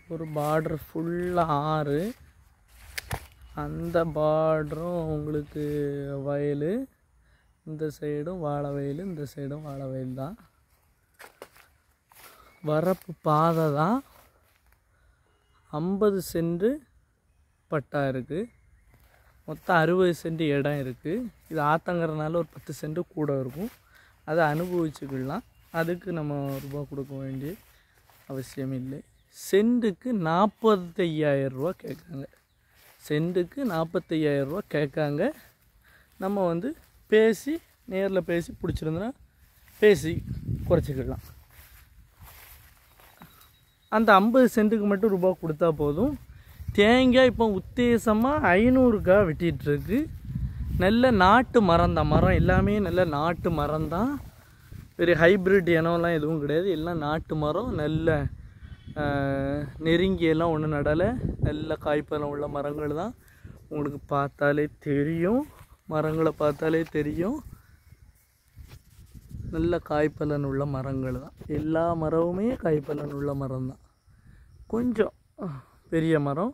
ஒரு பார்டர் ஃபுல்லாக ஆறு அந்த பார்டரும் உங்களுக்கு வயல் இந்த சைடும் வாழை வயல் இந்த சைடும் வாழை வயல் தான் வரப்பு பாதை தான் ஐம்பது சென்ட் பட்டா இருக்குது மொத்தம் அறுபது சென்ட் இடம் இருக்குது இது ஆத்தங்கிறதுனால ஒரு பத்து சென்ட் கூட இருக்கும் அதை அனுபவிச்சுக்கலாம் அதுக்கு நம்ம ரூபா கொடுக்க வேண்டிய அவசியம் இல்லை சென்ட்டுக்கு நாற்பத்தையாயிரம் ரூபா கேட்காங்க சென்ட்டுக்கு நாற்பத்தையாயிரம் ரூபா கேட்காங்க நம்ம வந்து பேசி நேரில் பேசி பிடிச்சிருந்தோன்னா பேசி குறைச்சிக்கலாம் அந்த ஐம்பது சென்ட்டுக்கு மட்டும் ரூபா கொடுத்தா போதும் தேங்காய் இப்போ உத்தேசமாக ஐநூறுக்கா வெட்டிகிட்ருக்கு நல்ல நாட்டு மரம் தான் மரம் எல்லாமே நல்ல நாட்டு மரம் தான் பெரிய ஹைப்ரிட் இனம்லாம் எதுவும் கிடையாது எல்லாம் நாட்டு மரம் நல்ல ஆஹ், நெருங்கியெல்லாம் ஒன்றும் நடலை நல்ல காய்ப்பழம் உள்ள மரங்கள் தான் உங்களுக்கு பார்த்தாலே தெரியும் மரங்களை பார்த்தாலே தெரியும் நல்ல காய்ப்பலன் உள்ள மரங்கள் தான் எல்லா மரமுமே காய்ப்பலன் உள்ள மரம் தான் கொஞ்சம் அஹ், பெரிய மரம்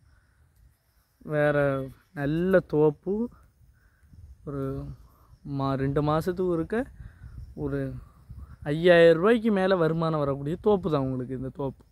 வேறு நல்ல தோப்பு ஒரு மா ரெண்டு மாதத்துக்கு இருக்க ஒரு ஐயாயிரம் ரூபாய்க்கு மேலே வருமானம் வரக்கூடிய தோப்பு தான் உங்களுக்கு இந்த தோப்பு